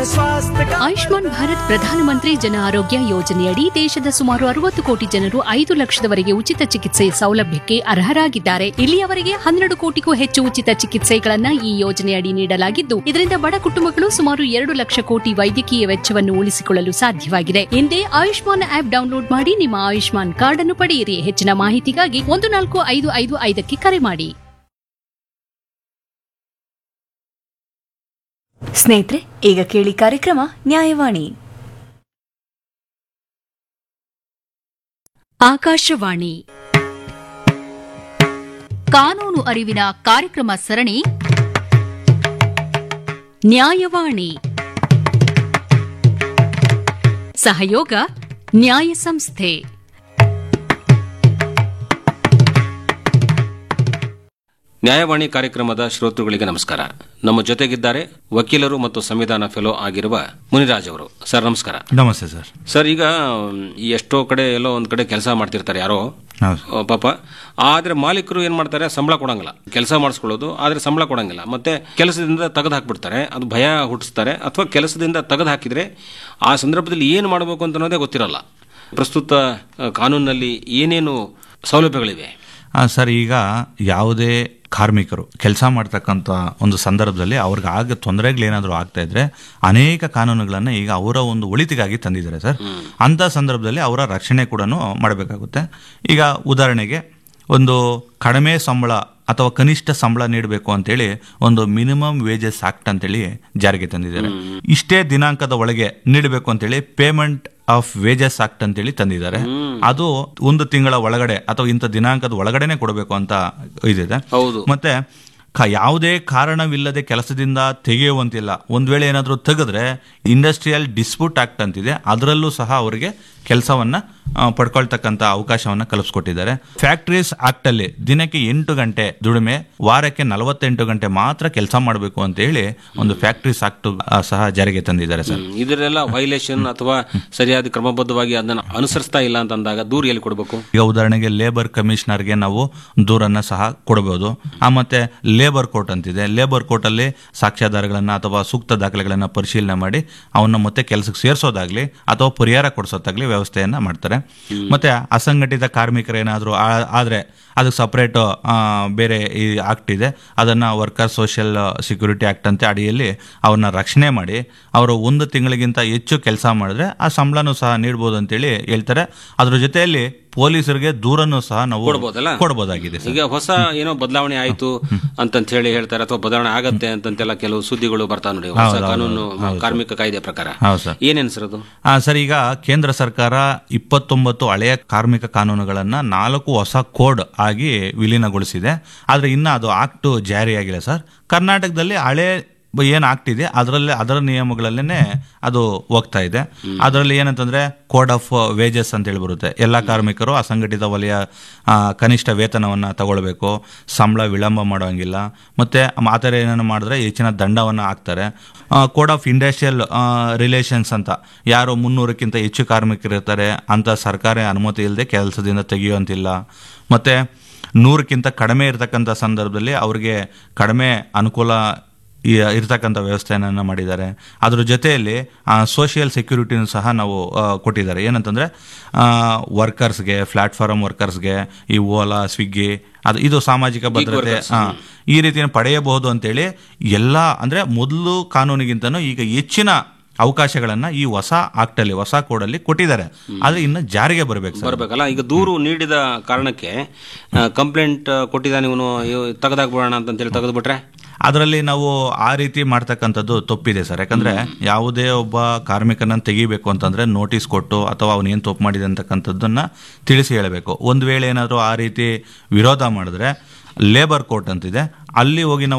स्वास्थ्य का ಆಯುಷ್ಮಾನ್ ಭಾರತ್ ಪ್ರಧಾನಮಂತ್ರಿ ಜನ ಆರೋಗ್ಯ ಯೋಜನೆಯಡಿ ದೇಶದ ಸುಮಾರು ಅರವತ್ತು ಕೋಟಿ ಜನರು ಐದು ಲಕ್ಷದವರೆಗೆ ಉಚಿತ ಚಿಕಿತ್ಸೆ ಸೌಲಭ್ಯಕ್ಕೆ ಅರ್ಹರಾಗಿದ್ದಾರೆ ಇಲ್ಲಿಯವರೆಗೆ ಹನ್ನೆರಡು ಕೋಟಿಗೂ ಹೆಚ್ಚು ಉಚಿತ ಚಿಕಿತ್ಸೆಗಳನ್ನ ಈ ಯೋಜನೆಯಡಿ ನೀಡಲಾಗಿದ್ದು ಇದರಿಂದ ಬಡ ಕುಟುಂಬಗಳು ಸುಮಾರು ಎರಡು ಲಕ್ಷ ಕೋಟಿ ವೈದ್ಯಕೀಯ ವೆಚ್ಚವನ್ನು ಉಳಿಸಿಕೊಳ್ಳಲು ಸಾಧ್ಯವಾಗಿದೆ ಹಿಂದೆ ಆಯುಷ್ಮಾನ್ ಆಪ್ ಡೌನ್ಲೋಡ್ ಮಾಡಿ ನಿಮ್ಮ ಆಯುಷ್ಮಾನ್ ಕಾರ್ಡ್ ಅನ್ನು ಪಡೆಯಿರಿ ಹೆಚ್ಚಿನ ಮಾಹಿತಿಗಾಗಿ ಒಂದು ನಾಲ್ಕು ಐದು ಐದು ಐದಕ್ಕೆ ಕರೆ ಮಾಡಿ ಸ್ನೇಹಿತರೆ ಈಗ ಕೇಳಿ ಕಾರ್ಯಕ್ರಮ ನ್ಯಾಯವಾಣಿ ಆಕಾಶವಾಣಿ ಕಾನೂನು ಅರಿವಿನ ಕಾರ್ಯಕ್ರಮ ಸರಣಿ ನ್ಯಾಯವಾಣಿ ಸಹಯೋಗ ನ್ಯಾಯ ಸಂಸ್ಥೆ ನ್ಯಾಯವಾಣಿ ಕಾರ್ಯಕ್ರಮದ ಶ್ರೋತೃಗಳಿಗೆ ನಮಸ್ಕಾರ ನಮ್ಮ ಜೊತೆಗಿದ್ದಾರೆ ವಕೀಲರು ಮತ್ತು ಸಂವಿಧಾನ ಫೆಲೋ ಆಗಿರುವ ಮುನಿರಾಜ್ ಅವರು ಸರ್ ನಮಸ್ಕಾರ ನಮಸ್ತೆ ಸರ್ ಸರ್ ಈಗ ಮ್, ಈ ಎಷ್ಟೋ ಕಡೆ ಎಲ್ಲೋ ಒಂದ್ ಕಡೆ ಕೆಲಸ ಮಾಡ್ತಿರ್ತಾರೆ ಯಾರೋ ಹೌದು ಆ, ಪಾಪ ಆದ್ರೆ ಮಾಲೀಕರು ಏನ್ ಮಾಡ್ತಾರೆ ಸಂಬಳ ಕೊಡಂಗಿಲ್ಲ ಕೆಲಸ ಮಾಡಿಸ್ಕೊಳ್ಳೋದು ಆದ್ರೆ ಸಂಬಳ ಕೊಡಂಗಿಲ್ಲ ಮತ್ತೆ ಕೆಲಸದಿಂದ ತೆಗೆದು ಹಾಕ್ಬಿಡ್ತಾರೆ ಅದು ಭಯ ಹುಟ್ಟಿಸ್ತಾರೆ ಅಥವಾ ಕೆಲಸದಿಂದ ತೆಗೆದು ಹಾಕಿದ್ರೆ ಆ ಸಂದರ್ಭದಲ್ಲಿ ಏನು ಮಾಡಬೇಕು ಅಂತ ಅನ್ನೋದೇ ಗೊತ್ತಿರಲ್ಲ ಪ್ರಸ್ತುತ ಆ, ಕಾನೂನಿನಲ್ಲಿ ಏನೇನು ಸೌಲಭ್ಯಗಳಿವೆ ಆ, ಸರ್ ಈಗ ಯಾವುದೇ ಕಾರ್ಮಿಕರು ಕೆಲಸ ಮಾಡ್ತಕ್ಕಂಥ ಒಂದು ಸಂದರ್ಭದಲ್ಲಿ ಅವ್ರಿಗೆ ಆಗ ತೊಂದರೆಗಳೇನಾದರೂ ಆಗ್ತಾ ಇದ್ರೆ ಅನೇಕ ಕಾನೂನುಗಳನ್ನು ಈಗ ಅವರ ಒಂದು ಒಳಿತಿಗಾಗಿ ತಂದಿದ್ದಾರೆ ಸರ್ ಅಂಥ ಸಂದರ್ಭದಲ್ಲಿ ಅವರ ರಕ್ಷಣೆ ಕೂಡ ಮಾಡಬೇಕಾಗುತ್ತೆ ಈಗ ಉದಾಹರಣೆಗೆ ಒಂದು ಕಡಿಮೆ ಸಂಬಳ ಅಥವಾ ಕನಿಷ್ಠ ಸಂಬಳ ನೀಡಬೇಕು ಅಂತೇಳಿ ಒಂದು ಮಿನಿಮಮ್ ವೇಜಸ್ ಆಕ್ಟ್ ಅಂತೇಳಿ ಜಾರಿಗೆ ತಂದಿದ್ದಾರೆ ಇಷ್ಟೇ ದಿನಾಂಕದ ಒಳಗೆ ನೀಡಬೇಕು ಅಂತೇಳಿ ಪೇಮೆಂಟ್ ಆಫ್ ವೇಜಸ್ ಆಕ್ಟ್ ಅಂತೇಳಿ ತಂದಿದ್ದಾರೆ ಅದು ಒಂದು ತಿಂಗಳ ಒಳಗಡೆ ಅಥವಾ ಇಂಥ ದಿನಾಂಕದ ಒಳಗಡೆನೆ ಕೊಡಬೇಕು ಅಂತ ಇದಿದೆ ಹೌದು ಮತ್ತೆ ಕ- ಯಾವುದೇ ಕಾರಣವಿಲ್ಲದೆ ಕೆಲಸದಿಂದ ತೆಗೆಯುವಂತಿಲ್ಲ ಒಂದ್ ವೇಳೆ ಏನಾದರೂ ತೆಗೆದ್ರೆ ಇಂಡಸ್ಟ್ರಿಯಲ್ ಡಿಸ್ಪ್ಯೂಟ್ ಆಕ್ಟ್ ಅಂತಿದೆ ಅದರಲ್ಲೂ ಸಹ ಅವರಿಗೆ ಕೆಲಸವನ್ನ ಆ, ಪಡ್ಕೊಳ್ತಕ್ಕಂಥ ಅವಕಾಶವನ್ನ ಕಲ್ಪಿಸ್ಕೊಟ್ಟಿದ್ದಾರೆ ಫ್ಯಾಕ್ಟ್ರೀಸ್ ಆಕ್ಟ್ ಅಲ್ಲಿ ದಿನಕ್ಕೆ ಎಂಟು ಗಂಟೆ ದುಡಿಮೆ ವಾರಕ್ಕೆ ನಲವತ್ತೆಂಟು ಗಂಟೆ ಮಾತ್ರ ಕೆಲಸ ಮಾಡಬೇಕು ಅಂತ ಹೇಳಿ ಒಂದು ಫ್ಯಾಕ್ಟ್ರೀಸ್ ಆಕ್ಟ್ ಸಹ ಜಾರಿಗೆ ತಂದಿದ್ದಾರೆ ಸರ್ ಹ್ಮ್. ಇದರೆಲ್ಲ ವೈಲೇಷನ್ ಅಥವಾ ಸರಿಯಾದ ಕ್ರಮಬದ್ಧವಾಗಿ ಅದನ್ನ ಅನುಸರಿಸ್ತಾ ಇಲ್ಲ ಅಂತ ಅಂದಾಗ ದೂರ ಎಲ್ಲಿ ಕೊಡಬೇಕು ಈಗ ಉದಾಹರಣೆಗೆ ಲೇಬರ್ ಕಮಿಷನರ್ಗೆ ನಾವು ದೂರನ್ನ ಸಹ ಕೊಡಬಹುದು ಆ ಮತ್ತೆ ಲೇಬರ್ ಕೋರ್ಟ್ ಅಂತಿದೆ ಲೇಬರ್ ಕೋರ್ಟ್ ಅಲ್ಲಿ ಸಾಕ್ಷ್ಯಾಧಾರಗಳನ್ನ ಅಥವಾ ಸೂಕ್ತ ದಾಖಲೆಗಳನ್ನ ಪರಿಶೀಲನೆ ಮಾಡಿ ಅವನ್ನ ಮತ್ತೆ ಕೆಲಸಕ್ಕೆ ಸೇರಿಸೋದಾಗ್ಲಿ ಅಥವಾ ಪರಿಹಾರ ಕೊಡಿಸೋದಾಗ್ಲಿ ವ್ಯವಸ್ಥೆಯನ್ನ ಮಾಡ್ತಾರೆ ಮತ್ತೆ ಅಸಂಘಟಿತ ಕಾರ್ಮಿಕರೇನಾದ್ರೂ ಆ- ಆದ್ರೆ ಅದಕ್ಕೆ ಸಪರೇಟ್ ಬೇರೆ ಈ ಆಕ್ಟ್ ಇದೆ ಅದನ್ನ ವರ್ಕರ್ ಸೋಷಿಯಲ್ ಸೆಕ್ಯೂರಿಟಿ ಆಕ್ಟ್ ಅಂತ ಅಡಿಯಲ್ಲಿ ಅವ್ರನ್ನ ರಕ್ಷಣೆ ಮಾಡಿ ಅವರು ಒಂದು ತಿಂಗಳಿಗಿಂತ ಹೆಚ್ಚು ಕೆಲಸ ಮಾಡಿದ್ರೆ ಆ ಸಂಬಳನೂ ಸಹ ನೀಡ್ಬೋದು ಅಂತೇಳಿ ಹೇಳ್ತಾರೆ ಅದ್ರ ಜೊತೆಯಲ್ಲಿ ಪೊಲೀಸರಿಗೆ ದೂರನ್ನು ಸಹ ನಾವು ಕೊಡ್ಬೋದಲ್ಲ? ಕೊಡಬಹುದಾಗಿದೆ ಸರ್ ಈಗ ಹೊಸ ಏನೋ ಬದಲಾವಣೆ ಆಯ್ತು ಅಂತಂತ ಹೇಳಿ ಹೇಳ್ತಾರೆ ಅಥವಾ ಬದಲಾವಣೆ ಆಗತ್ತೆ ಅಂತಂತೆಲ್ಲ ಕೆಲವು ಸುದ್ದಿಗಳು ಬರ್ತಾವ ನೋಡಿ ಹೊಸ ಹೌದು, ಕಾನೂನು ಹೌದು. ಕಾರ್ಮಿಕ ಕಾಯ್ದೆ ಪ್ರಕಾರ ಹೌದು ಸರ್ ಏನೇನ್ ಸರ್ ಅದು ಆ, ಸರ್ ಈಗ ಕೇಂದ್ರ ಸರ್ಕಾರ ಇಪ್ಪತ್ತೊಂಬತ್ತು ಹಳೆಯ ಕಾರ್ಮಿಕ ಕಾನೂನುಗಳನ್ನ ನಾಲ್ಕು ಹೊಸ ಕೋಡ್ ಆಗಿ ವಿಲೀನಗೊಳಿಸಿದೆ ಆದ್ರೆ ಇನ್ನ ಅದು ಆಕ್ಟ್ ಜಾರಿಯಾಗಿಲ್ಲ ಸರ್ ಕರ್ನಾಟಕದಲ್ಲಿ ಹಳೆ ಬ- ಏನ್ ಆಕ್ಟ್ ಇದೆ ಅದರಲ್ಲಿ ಅದರ ನಿಯಮಗಳಲ್ಲೇನೆ ಅದು ಹೋಗ್ತಾ ಇದೆ ಅದರಲ್ಲಿ ಏನಂತಂದ್ರೆ ಕೋಡ್ ಆಫ್ ವೇಜಸ್ ಅಂತ ಹೇಳಿ ಬರುತ್ತೆ ಎಲ್ಲ ಕಾರ್ಮಿಕರು ಅಸಂಘಟಿತ ವಲಯ ಆ, ಕನಿಷ್ಠ ವೇತನವನ್ನ ತಗೊಳ್ಬೇಕು ಸಂಬಳ ವಿಳಂಬ ಮಾಡೋಂಗಿಲ್ಲ ಮತ್ತೆ ಆ ಥರ ಏನೇನು ಮಾಡಿದ್ರೆ ಹೆಚ್ಚಿನ ದಂಡವನ್ನ ಹಾಕ್ತಾರೆ ಕೋಡ್ ಆಫ್ ಇಂಡಸ್ಟ್ರಿಯಲ್ ರಿಲೇಷನ್ಸ್ ಅಂತ ಯಾರು ಮುನ್ನೂರಕ್ಕಿಂತ ಹೆಚ್ಚು ಕಾರ್ಮಿಕರು ಇರ್ತಾರೆ ಅಂತ ಸರ್ಕಾರಿ ಅನುಮತಿ ಇಲ್ಲದೆ ಕೆಲಸದಿಂದ ತೆಗೆಯುವಂತಿಲ್ಲ ಮತ್ತೆ ನೂರಕ್ಕಿಂತ ಕಡಿಮೆ ಇರತಕ್ಕಂಥ ಸಂದರ್ಭದಲ್ಲಿ ಅವ್ರಿಗೆ ಕಡಿಮೆ ಅನುಕೂಲ ಈ- ಇರ್ತಕ್ಕಂಥ ವ್ಯವಸ್ಥೆಯನ್ನು ಮಾಡಿದ್ದಾರೆ ಅದ್ರ ಜೊತೆಯಲ್ಲಿ ಸೋಷಿಯಲ್ ಸೆಕ್ಯೂರಿಟಿನೂ ಸಹ ನಾವು ಆ, ಕೊಟ್ಟಿದ್ದಾರೆ ಏನಂತಂದ್ರೆ ವರ್ಕರ್ಸ್ಗೆ ಪ್ಲಾಟ್ಫಾರ್ಮ್ ವರ್ಕರ್ಸ್ಗೆ ಈ ಓಲಾ ಸ್ವಿಗ್ಗಿ ಅದು ಇದು ಸಾಮಾಜಿಕ ಭದ್ರತೆ ಆ, ಈ ರೀತಿಯನ್ನು ಪಡೆಯಬಹುದು ಅಂತೇಳಿ ಎಲ್ಲ ಅಂದ್ರೆ ಮೊದಲು ಕಾನೂನಿಗಿಂತನೂ ಈಗ ಹೆಚ್ಚಿನ ಅವಕಾಶಗಳನ್ನ ಈ ಹೊಸ ಆಕ್ಟಲ್ಲಿ ಹೊಸ ಕೋಡಲ್ಲಿ ಕೊಟ್ಟಿದ್ದಾರೆ ಆದ್ರೆ ಇನ್ನು ಜಾರಿಗೆ ಬರಬೇಕು ಸರ್ ಬರ್ಬೇಕಲ್ಲ ಈಗ ದೂರು ನೀಡಿದ ಕಾರಣಕ್ಕೆ ಕಂಪ್ಲೇಂಟ್ ಕೊಟ್ಟಿದ್ದಾನೆ ಇವನು ತೆಗೆದಾಕ್ಬಿಡೋಣ ಅಂತ ಹೇಳಿ ತೆಗೆದ್ಬಿಟ್ರೆ ಅದರಲ್ಲಿ ನಾವು ಆ ರೀತಿ ಮಾಡ್ತಕ್ಕಂಥದ್ದು ತಪ್ಪಿದೆ ಸರ್ ಯಾಕಂದ್ರೆ ಯಾವುದೇ ಒಬ್ಬ ಕಾರ್ಮಿಕನ ತೆಗಿಬೇಕು ಅಂತಂದ್ರೆ ನೋಟಿಸ್ ಕೊಟ್ಟು ಅಥವಾ ಅವನು ಏನು ತಪ್ಪು ಮಾಡಿದೆ ಅಂತಕ್ಕಂಥದ್ದನ್ನ ತಿಳಿಸಿ ಹೇಳಬೇಕು ಒಂದು ವೇಳೆ ಏನಾದರೂ ಆ ರೀತಿ ವಿರೋಧ ಮಾಡಿದ್ರೆ ಲೇಬರ್ ಕೋರ್ಟ್ ಅಂತಿದೆ ಅಲ್ಲಿ ಹೋಗಿ ನಾವು